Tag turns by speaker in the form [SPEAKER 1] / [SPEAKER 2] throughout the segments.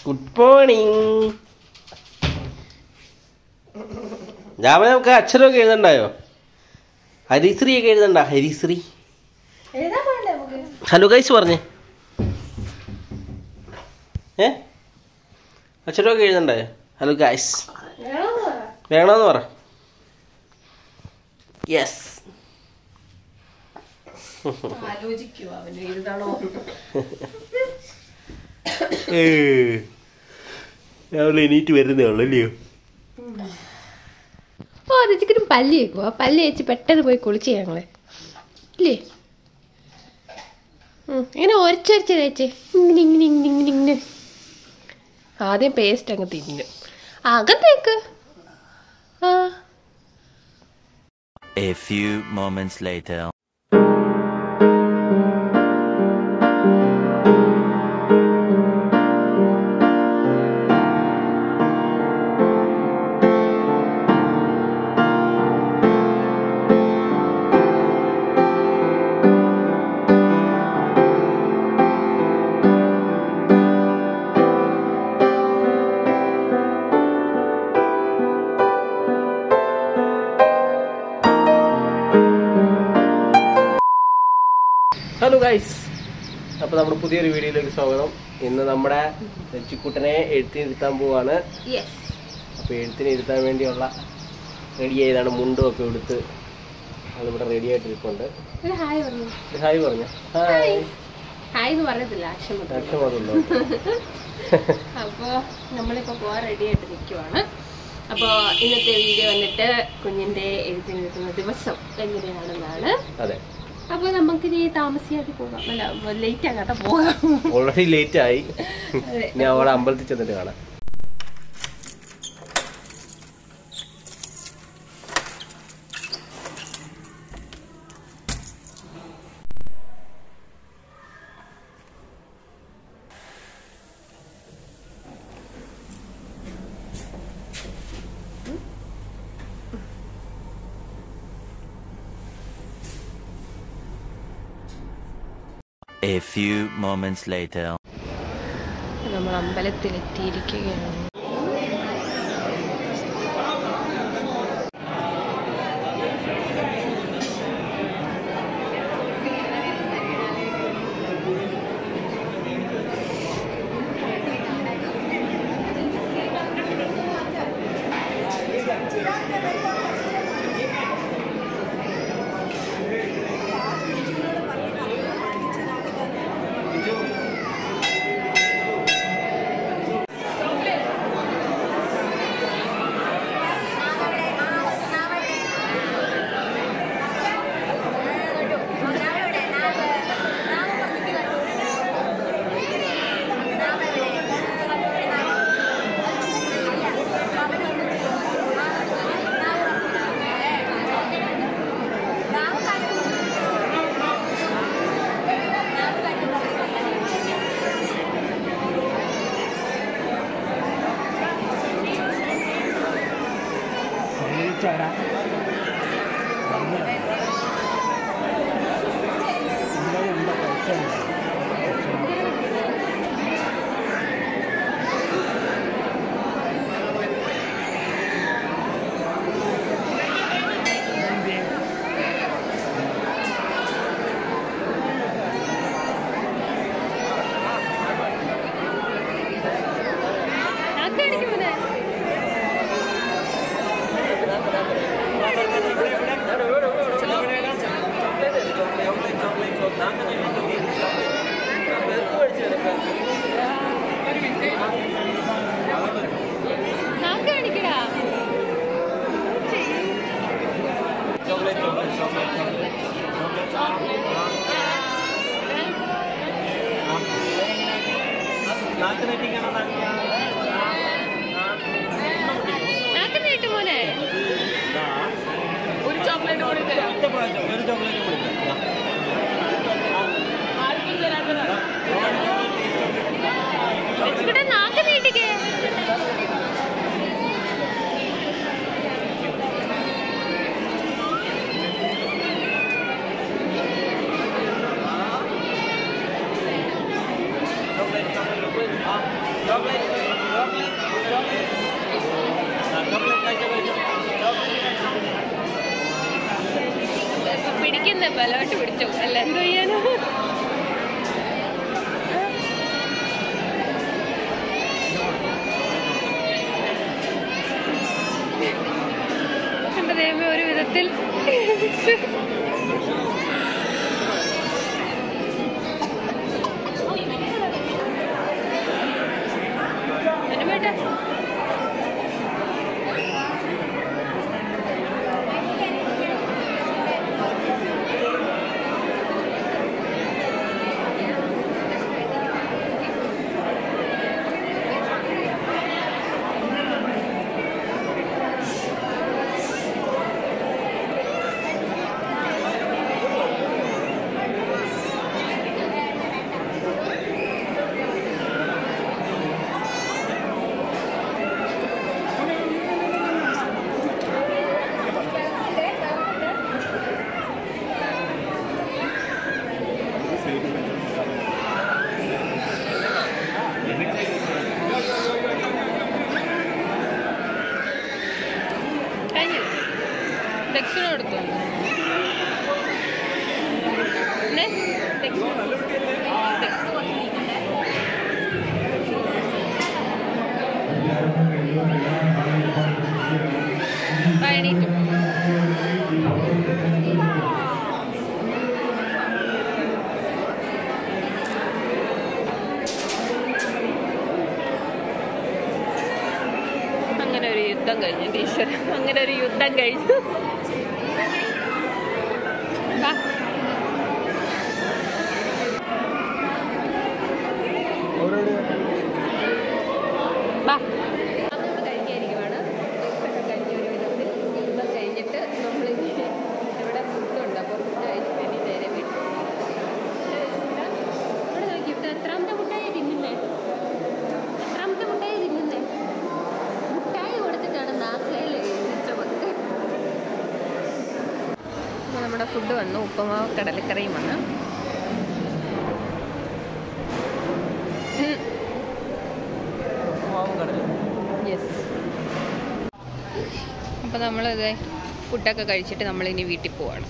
[SPEAKER 1] Good morning രാവിലെ നമുക്ക് അക്ഷരമൊക്കെ എഴുതണ്ടായോ ഹരിശ്രീ ഒക്കെ എഴുതണ്ട ഹരിശ്രീ
[SPEAKER 2] എഴുതാൻ വേണ്ടേ നമുക്ക്
[SPEAKER 1] ഹലോ ഗൈസ് പറഞ്ഞേ ഏ അക്ഷരമൊക്കെ എഴുതണ്ടായോ ഹലോ ഗൈസ്
[SPEAKER 2] വേണമെന്ന് പറ
[SPEAKER 1] വേണമെന്ന് പറ യെസ്
[SPEAKER 2] ആലോചിക്കുവോ അവന് എഴുതണോ
[SPEAKER 1] രാവിലെ എണീറ്റ് വരുന്നേ ഉള്ളൂ അല്ലയോ
[SPEAKER 2] ഓ രചിക്കനും പല്ല് കേൾക്കുവോ പല്ല് ചേച്ചി പെട്ടെന്ന് പോയി കുളിച്ച് ഞങ്ങള് ഇല്ലേ ഉം, ഇങ്ങനെ ഒരച്ചൊരച്ച് തേച്ച് ഇങ്ങനെ ഇങ്ങനെ ഇങ്ങനെ ഇങ്ങനെ ഇങ്ങനെ ആദ്യം പേസ്റ്റ് അങ്ങ് തിന്നും അകത്തേക്ക് ആ
[SPEAKER 3] A few moments later.
[SPEAKER 1] Hello guys അപ്പോൾ നമ്മുടെ പുതിയൊരു വീഡിയോയിലേക്ക് സ്വാഗതം ഇന്ന് നമ്മുടെ രച്ചിക്കുട്ടനെ എഴുത്തിനിരുത്താൻ പോവാണ്
[SPEAKER 2] യെസ്
[SPEAKER 1] അപ്പോൾ എഴുത്തിന് ഇരുത്താൻ വേണ്ടിയുള്ള റെഡി ചെയ്താണ് മുണ്ടും ഒക്കെ എടുത്ത് അതിവിടെ റെഡി ആയിട്ടിരിപ്പുണ്ട്
[SPEAKER 2] ഒരു ഹായ് പറഞ്ഞു
[SPEAKER 1] ഒരു ഹായ് പറഞ്ഞു ഹായ്
[SPEAKER 2] ഹായ് എന്ന് പറഞ്ഞിട്ടില്ല ആക്ഷൻ പറഞ്ഞു
[SPEAKER 1] രക്ഷമാണല്ലോ
[SPEAKER 2] അപ്പോൾ നമ്മളിപ്പോൾ പോകാൻ റെഡി ആയിട്ട് നിൽക്കുവാണ് അപ്പോൾ ഇന്നത്തെ വീഡിയോ വന്നിട്ട് കുഞ്ഞിൻ്റെ എഴുത്തിനെടുക്കുന്ന ദിവസം എങ്ങനെയാണെന്നാണ്
[SPEAKER 1] അതെ
[SPEAKER 2] അപ്പോൾ നമുക്ക് ഇനി താമസിയാതെ പോകാം അല്ല ലേറ്റ് ആകാതെ പോകാം
[SPEAKER 1] ഓൾറെഡി ലേറ്റ് ആയി
[SPEAKER 2] അതെ.
[SPEAKER 1] ഇനി അവിടെ അമ്പലത്തിൽ ചെന്നിട്ട് കാണാം
[SPEAKER 3] A few moments later.
[SPEAKER 2] നമ്മൾ അമ്പലത്തിലെത്തിയിരിക്കുകയാണ് മോനെ ഒരു ചോക്ലേറ്റ് കൂടി തരാം ഇവിടെ നാക്ക് നീട്ടിക്കേ ഇപ്പൊ പിടിക്കുന്ന ബലമായിട്ട് പിടിച്ചു അല്ല എന്തോ ചെയ്യാനോ എന്റെ ദൈവമേ ഒരു വിധത്തിൽ അനുപേട്ടാ കഴിഞ്ഞു ദക്ഷിണ കൊടുത്തു പിന്നെ ദക്ഷിണ പഴനീറ്റു അങ്ങനെ ഒരു യുദ്ധം കഴിഞ്ഞു ടീച്ചർ അങ്ങനെ ഒരു യുദ്ധം കഴിഞ്ഞു വാ. വാ. അത് നമ്മള് കഴിഞ്ഞിരിക്കുവാണ്. യുദ്ധമൊക്കെ കഴിഞ്ഞ ഒരു വിധത്തിൽ. യുദ്ധം കഴിഞ്ഞിട്ട് നമ്മളിനി ഇവിടെ ഫുഡുണ്ട് അപ്പോൾ ഫുഡ് കഴിച്ചിട്ട് ഇനി നേരെ വീട്ടിൽ പോകും. ഇവിടെ നോക്കി ഇവിടെ എത്രാമത്തെ മുട്ടായി തിന്നുന്നേ എത്രാമത്തെ മുട്ടായി തിന്നുന്നേ മുട്ടായി കൊടുത്തിട്ടാണ് നാക്കിലയിൽ എഴുതിച്ചത് അപ്പോൾ നമ്മുടെ ഫുഡ് വന്നു ഉപ്പുമാവ് കടലക്കറിയും വന്നു യെസ് അപ്പോൾ നമ്മളിത് ഫുഡൊക്കെ കഴിച്ചിട്ട് നമ്മളിനി വീട്ടിൽ പോവാണ്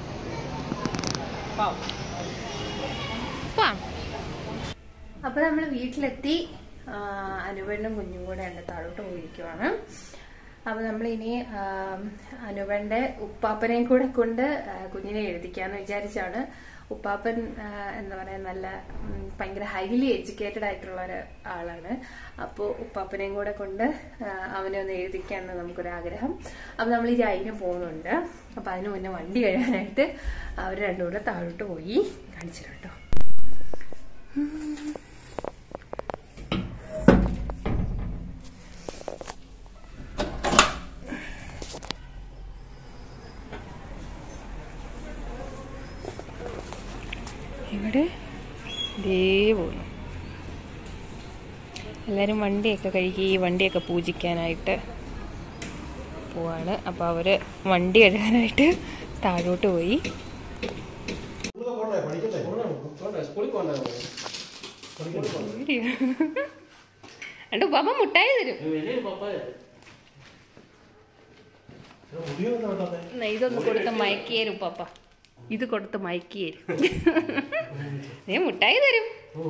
[SPEAKER 2] പോവാം അപ്പോൾ നമ്മൾ വീട്ടിലെത്തി അനുപേണ്ണും കുഞ്ഞും കൂടെ എൻ്റെ താഴോട്ട് പോയിരിക്കുവാണ് അപ്പോൾ നമ്മളിനി അനുപൻ്റെ ഉപ്പാപ്പനെയും കൂടെ കൊണ്ട് ആ, കുഞ്ഞിനെ എഴുതിക്കാന്ന് വിചാരിച്ചാണ് ഉപ്പാപ്പൻ ആ, എന്താ പറയുക നല്ല ഉം, ഭയങ്കര ഹൈലി എഡ്യൂക്കേറ്റഡ് ആയിട്ടുള്ള ഒരു ആളാണ് അപ്പോൾ ഉപ്പാപ്പനെയും കൂടെ കൊണ്ട് ആ, അവനെ ഒന്ന് എഴുതിക്കാന്ന് നമുക്കൊരു ആഗ്രഹം അപ്പോൾ നമ്മൾ ഈ അതിന് പോകുന്നുണ്ട് അപ്പോൾ അതിന് മുന്നേ വണ്ടി കഴിയാനായിട്ട് അവർ രണ്ടും കൂടെ താഴോട്ട് പോയി കാണിച്ചു തരാം കേട്ടോ ഇവിടെ ദേ പോകുന്നു എല്ലാവരും വണ്ടിയൊക്കെ കഴുകി ഈ വണ്ടിയൊക്കെ പൂജിക്കാനായിട്ട് പോവാണ് അപ്പോൾ അവർ വണ്ടി കഴുകാനായിട്ട് താഴോട്ട് പോയി
[SPEAKER 1] സ്കൂളിൽ പോകണ്ടേ
[SPEAKER 2] രണ്ട് പാപ്പ മുട്ടായി തരും
[SPEAKER 1] വലിയ പപ്പായ
[SPEAKER 2] എന്നാ ഇതൊന്ന് കൊടുത്ത് മയക്കിയേരും പാപ്പ ഇത് കൊടുത്ത് മയക്കിയേരും നീ മുട്ടായി തരും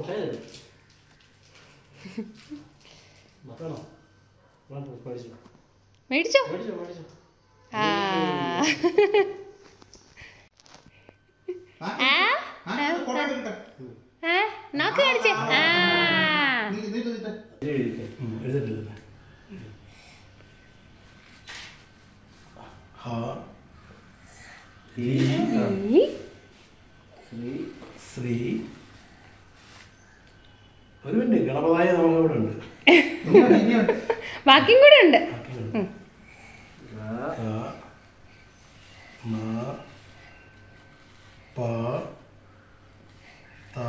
[SPEAKER 2] മേടിച്ചോ ആ ആ? ആ? നാക്ക് കാണിച്ചേ ആ ഈ
[SPEAKER 4] ശ്രീ ഒരു മിനിറ്റ് ഗണപതായ നമുക്ക് ഇവിടെ ഉണ്ട്
[SPEAKER 2] ബാക്കിയും കൂടെ ഉണ്ട്
[SPEAKER 4] ക, മ, പ, ത,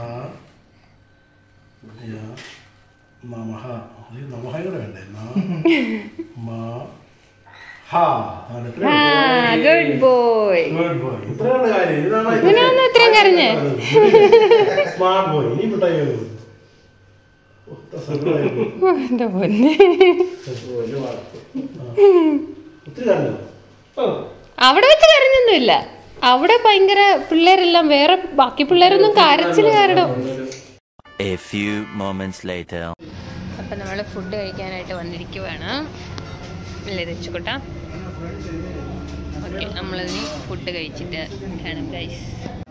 [SPEAKER 4] യ, നമഃ ഇത് നമഃ കൂടെ വേണ്ടേ ന, മ, ഹ. ആണ് ഇത്രയേ
[SPEAKER 2] ആ
[SPEAKER 4] ഉള്ളൂ.
[SPEAKER 2] Good boy
[SPEAKER 4] Good boy. ഇത്രയാണ് കാര്യം ഇതാണ്
[SPEAKER 2] ഇതിനാണ് ഇത്രയും കരഞ്ഞേ?
[SPEAKER 4] സ്മാർട്ട് ബോയ് ഇനി മിഠായി ഒന്നും. ഓ, ഇത്ര സങ്കടമായി
[SPEAKER 2] എന്റെ പൊന്നെ
[SPEAKER 1] ഒരു വളർത്തും
[SPEAKER 4] ഒത്തിരി കണ്ടോ
[SPEAKER 2] അവിടെ വെച്ച് കരഞ്ഞൊന്നുമില്ല അവിടെ ഭയങ്കര പിള്ളേരെല്ലാം വേറെ ബാക്കി പിള്ളേരൊന്നും കരച്ചില് കാരണം
[SPEAKER 3] A few moments later.
[SPEAKER 2] അപ്പൊ നമ്മള് ഫുഡ് കഴിക്കാനായിട്ട് വന്നിരിക്കുവാണ് അല്ലേ രച്ചുകൊട്ട ഓക്കെ നമ്മളിനി ഫുഡ് കഴിച്ചിട്ട് കാണും ഗൈസ്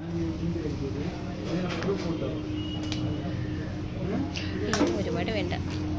[SPEAKER 2] ഒരുപാട് വേണ്ട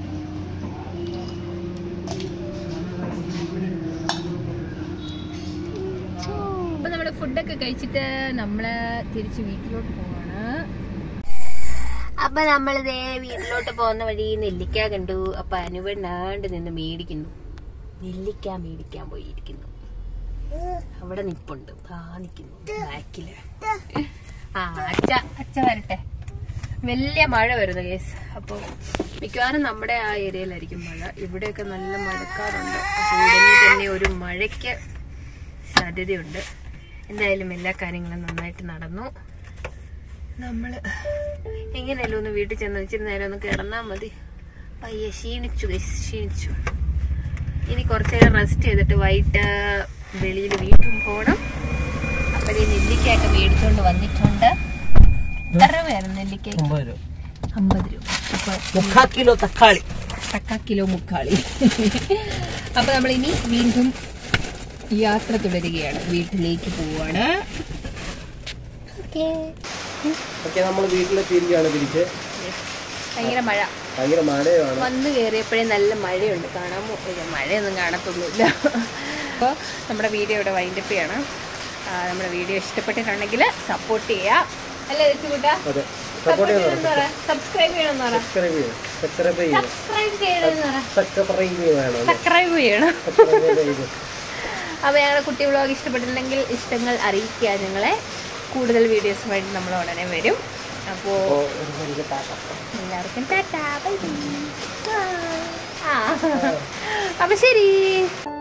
[SPEAKER 2] അപ്പൊ നമ്മള് ഫുഡൊക്കെ കഴിച്ചിട്ട് നമ്മള് തിരിച്ച് വീട്ടിലോട്ട് പോവാണ് അപ്പൊ നമ്മളിതേ വീട്ടിലോട്ട് പോകുന്ന വഴി നെല്ലിക്ക കണ്ടു അപ്പൊ അനുവണ്ണാണ്ട് നിന്ന് മേടിക്കുന്നു നെല്ലിക്ക മേടിക്കാൻ പോയിരിക്കുന്നു അവിടെ നിപ്പുണ്ട് ആ നിക്കുന്നു ബാക്കില് ആ അച്ഛ അച്ഛ വരട്ടെ വലിയ മഴ വരുന്നു കേസ് അപ്പൊ മിക്കവാറും നമ്മുടെ ആ ഏരിയയിലായിരിക്കും മഴ ഇവിടെയൊക്കെ നല്ല മഴക്കാറുണ്ട് അപ്പൊ ഉടനെ തന്നെ ഒരു മഴയ്ക്ക് സാധ്യതയുണ്ട് എന്തായാലും എല്ലാ കാര്യങ്ങളും നന്നായിട്ട് നടന്നു നമ്മള് എങ്ങനെയല്ലോ ഒന്ന് വീട്ടിൽ ചെന്ന് ഇച്ചിരി നേരം ഒന്ന് കിടന്നാ മതി പയ്യെ ക്ഷീണിച്ചു guys, ക്ഷീണിച്ചു ഇനി കുറച്ചു നേരം റെസ്റ്റ് ചെയ്തിട്ട് വൈകിട്ട് വെളിയിൽ വീണ്ടും പോണം അപ്പോഴേ നെല്ലിക്കയൊക്കെ മേടിച്ചോണ്ട് വന്നിട്ടുണ്ട് എത്ര രൂപയായിരുന്നു നെല്ലിക്ക
[SPEAKER 1] ഒമ്പത് രൂപ
[SPEAKER 2] അമ്പത് രൂപ അപ്പൊ
[SPEAKER 1] മുക്കാ കിലോ തക്കാളി
[SPEAKER 2] തക്ക കിലോ മുക്കാളി അപ്പൊ നമ്മൾ ഇനി വീണ്ടും യാത്ര തുടരുകയാണ് വീട്ടിലേക്ക് പോവാണ് ഓക്കേ
[SPEAKER 1] ഓക്കെ നമ്മൾ വീട്ടിലെത്തിയിരിക്കുകയാണ് തിരിച്ച്
[SPEAKER 2] ഭയങ്കര മഴ
[SPEAKER 1] ഭയങ്കര മഴയാണ്
[SPEAKER 2] വന്ന് കയറിയപ്പോഴേ നല്ല മഴയുണ്ട് കാണാൻ മോ- ഇല്ല, മഴയൊന്നും കാണത്തൊന്നുമില്ല അപ്പോൾ നമ്മുടെ വീഡിയോ ഇവിടെ വൈൻഡപ്പ് ചെയ്യണം ആ, നമ്മുടെ വീഡിയോ ഇഷ്ടപ്പെട്ടിട്ടുണ്ടെങ്കിൽ സപ്പോർട്ട് ചെയ്യുക അല്ലേ കൂട്ടാ
[SPEAKER 1] അതെ സപ്പോർട്ട് ചെയ്യണം
[SPEAKER 2] സബ്സ്ക്രൈബ് ചെയ്യണമെന്ന് പറ
[SPEAKER 1] സബ്സ്ക്രൈബ് ചെയ്യണം സബ്സ്ക്രൈബ് ചെയ്യണം
[SPEAKER 2] സബ്സ്ക്രൈബ് ചെയ്യണമെന്ന് പറ
[SPEAKER 1] സബ്സ്ക്രൈബ് ചെയ്യണം
[SPEAKER 2] സബ്സ്ക്രൈബ് ചെയ്യണം
[SPEAKER 1] സബ്സ്ക്രൈബ് ചെയ്ത്
[SPEAKER 2] അപ്പോൾ ഞങ്ങളുടെ കുട്ടി വ്ളോഗ് ഇഷ്ടപ്പെട്ടിട്ടുണ്ടെങ്കിൽ ഇഷ്ടങ്ങൾ അറിയിക്കുക ഞങ്ങളെ കൂടുതൽ വീഡിയോസുമായിട്ട് നമ്മൾ ഉടനെ വരും അപ്പോൾ
[SPEAKER 1] അപ്പോൾ ഒരു വലിയ ടാറ്റ
[SPEAKER 2] എല്ലാവർക്കും ടാറ്റാ ബൈ ബൈ ആ അപ്പോൾ ശരി